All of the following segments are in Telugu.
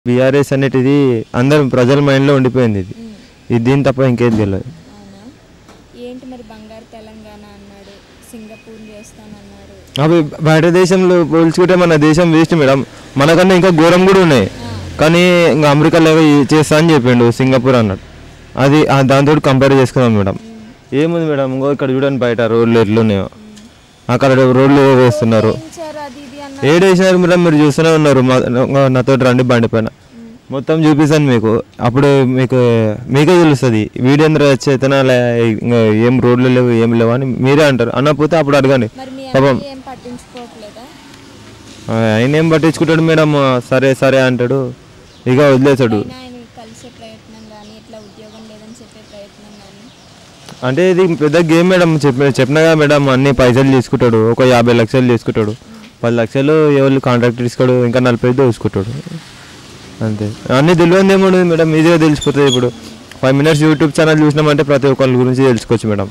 బీఆర్ఎస్ అనేటిది అందరం ప్రజల మైండ్లో ఉండిపోయింది ఇది ఉమ్. ఇది దీని తప్ప ఇంకేం తెలియదు అవునా ఏంటి మరి బంగారు తెలంగాణ అన్నాడు సింగపూర్ చేస్తానన్నాడు అవి బయట దేశంలో పోల్చుకుంటే మన దేశం వేస్ట్ మేడం మనకన్నా ఇంకా ఘోరం కూడా ఉన్నాయి కానీ ఇంకా అమెరికా లేక చేస్తా అని చెప్పిండు సింగపూర్ అన్నాడు అది ఆ దాంతో కంపేర్ చేసుకున్నాం మేడం ఏముంది మేడం ఇంకో ఇక్కడ చూడండి బయట రోడ్లు ఎట్లున్నాయో అక్కడ రోడ్లు వేస్తున్నారు ఇచ్చారు అది ఇది అన్న ఏడేసినారు మేడం మీరు చూస్తూనే ఉన్నారు మా- నాతో రండి బండి పైన మొత్తం చూపిస్తాను మీకు అప్పుడు మీకు మీకే తెలుస్తుంది వీడేంద్ర చేతనాల ఇంకా ఏం రోడ్లు లేవు ఏం లేవు అని మీరే అంటారు అన్నపోతే అప్పుడు అడగండి మరి మీ పాపం అమ్మాయి ఏం పట్టించుకోవట్లేదా ఆ, ఆయన ఏం పట్టించుకుంటాడు మేడం సరే సరే అంటాడు ఇక వదిలేసాడు అయినా ఆయన కలిసే ప్రయత్నం కానీ ఇట్లా ఉద్యోగం లేదని చెప్పే ప్రయత్నం కానీ అంటే ఇది పెద్ద గేమ్ మేడం చెప్పి చెప్పినగా మేడం అన్ని పైసలు తీసుకుంటాడు ఒక యాభై లక్షలు తీసుకుంటాడు పది లక్షలు ఎవరు కాంట్రాక్ట్ తీసుకోడు ఇంకా నలభై ఐదు తీసుకుంటాడు అంతే అన్నీ తెలియదు ఏముండదు మేడం ఈజీగా తెలిసిపోతుంది ఇప్పుడు ఫైవ్ మినిట్స్ యూట్యూబ్ ఛానల్ చూసినామంటే ప్రతి ఒక్కరి గురించి తెలుసుకోవచ్చు మేడం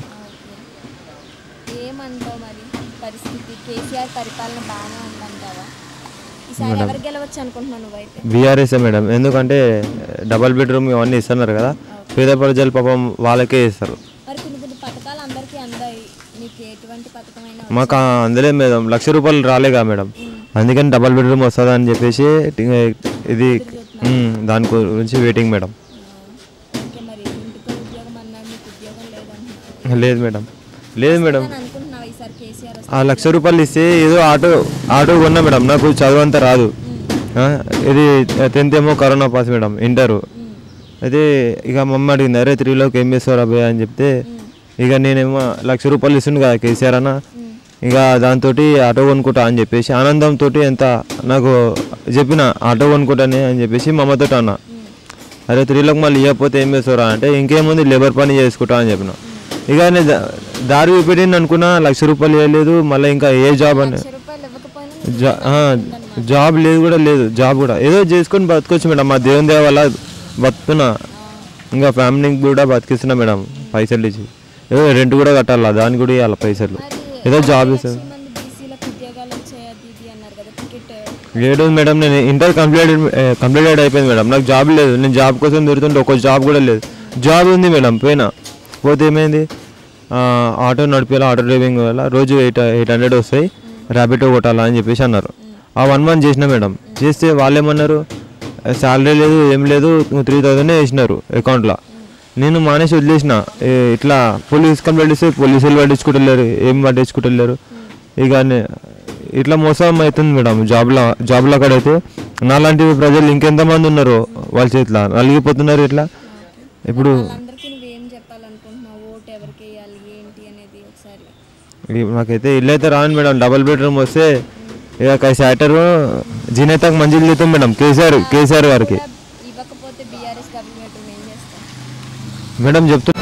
ఏమంటావు మరి పరిస్థితి కేసీఆర్ పరిపాలన బాగానే ఉందంటావా ఈసారి ఎవరు గెలవచ్చు అనుకుంటున్నావు నువ్వైతే బీఆర్ఎస్ఏ మేడం ఎందుకంటే డబల్ బెడ్రూమ్ ఇవన్నీ ఇస్తున్నారు కదా పేద ప్రజలు పాపం వాళ్ళకే ఇస్తారు మరి కొన్ని కొన్ని పథకాలు అందరికీ అందాయి నీకు ఎటువంటి పథకమైనా మాకు ఆ అందలే మేడం లక్ష రూపాయలు రాలేగా మేడం అందుకని డబల్ బెడ్రూమ్ వస్తుందా అని చెప్పేసి టి- ఇది ఉమ్, దాని గురించి వెయిటింగ్ మేడం ఓకే మరి ఇంటికి ఉద్యోగం అన్నారు నీకు ఉద్యోగం లేదంటున్నావు లేదు మేడం లేదు మేడం అని అనుకుంటున్నావు ఈసారి కేసీఆర్ వస్తే ఆ లక్ష రూపాయలు ఇస్తే ఏదో ఆటో ఆటో కొన్నా మేడం నాకు చదువు అంతా రాదు ఆ, ఇది టెన్త్ ఏమో కరోనా పాస్ మేడం ఇంటరు అయితే ఇక మా అమ్మ అడిగింది అరే త్రీలోకి ఏం చేస్తావు అబ్బాయి అని చెప్తే ఇక నేనేమో లక్ష రూపాయలు ఇస్తుంది కదా కేసీఆర్ అన్న ఇక దాంతో ఆటో కొనుక్కుంటా అని చెప్పేసి ఆనందంతో ఎంత నాకు చెప్పిన ఆటో కొనుక్కుంటానే అని చెప్పేసి మా అమ్మతో అన్న అరే త్రీలోకి మళ్ళీ ఇవ్వకపోతే ఏం చేస్తారా అంటే ఇంకేముంది లేబర్ పని చేసుకుంటా అని చెప్పిన ఇక నేను దా- దారి చూపెట్టింది అనుకున్నా లక్ష రూపాయలు ఇవ్వలేదు మళ్ళీ ఇంకా ఏ జాబ్ అని లక్ష రూపాయలు ఇవ్వకపోయినా జా ఆ, జాబ్ లేదు కూడా లేదు జాబ్ కూడా ఏదో చేసుకొని బతకొచ్చు మేడం మా దేవుని దేవ వల్ల బతుకుతున్నా ఇంకా ఫ్యామిలీకి కూడా బతికిస్తున్నా మేడం పైసలు ఇచ్చి ఏదో రెంట్ కూడా కట్టాలా దానికి కూడా ఇవ్వాలి పైసలు ఏదో జాబ్ చేస్తాను లక్షల మంది బీసీలకు ఉద్యోగాలు వచ్చాయి అది ఇది అన్నారు కదా టికెట్ ఏడు నేను నేను ఇంటర్ కంప్లీట్ కంప్లీటెడ్ అయిపోయింది మేడం నాకు జాబ్ లేదు నేను జాబ్ కోసం దొరుకుతుంటే ఒక జాబ్ కూడా లేదు జాబ్ ఉంది మేడం పోయినా పోతే ఏమైంది ఆ, ఆటో నడిపేలా ఆటో డ్రైవింగ్ వల్ల రోజు ఎయిట్ ఎయిట్ హండ్రెడ్ వస్తాయి ర్యాపిటో కొట్టాలా అని చెప్పేసి అన్నారు ఆ వన్ మంత్ చేసిన మేడం చేస్తే వాళ్ళు ఏమన్నారు శాలరీ లేదు ఏం లేదు త్రీ థౌజండ్ వేసినారు అకౌంట్లో నేను మానేసి వదిలేసిన ఏ, ఇట్లా పోలీస్ కంప్లైంట్ ఇస్తే పోలీసులు పట్టించుకుంటలేరు ఏం పట్టించుకుంటలేరు ఇక నే- ఇట్లా మోసం అవుతుంది మేడం జాబ్లో జాబ్లో అక్కడైతే నాలాంటి ప్రజలు ఇంకెంతమంది ఉన్నారు వాళ్ళ చేతిలో నలిగిపోతున్నారు ఇట్లా ఇప్పుడు వాళ్ళందరికీ నువ్వేం చెప్పాలనుకుంటున్నావు ఓటు ఎవరికి వేయాలి ఏంటి అనేది ఒకసారి ఈ- నాకైతే ఇల్లు అయితే రాను మేడం డబుల్ బెడ్రూమ్ వస్తే ఇక శాటర్ జీనేతకు మంచిగా చేస్తాం మేడం కేసీఆర్ కేసీఆర్ గారికి ఇవ్వకపోతే బీఆర్ఎస్ గవర్నమెంట్ ఏం చేస్తాం మేడం చెప్తున్నా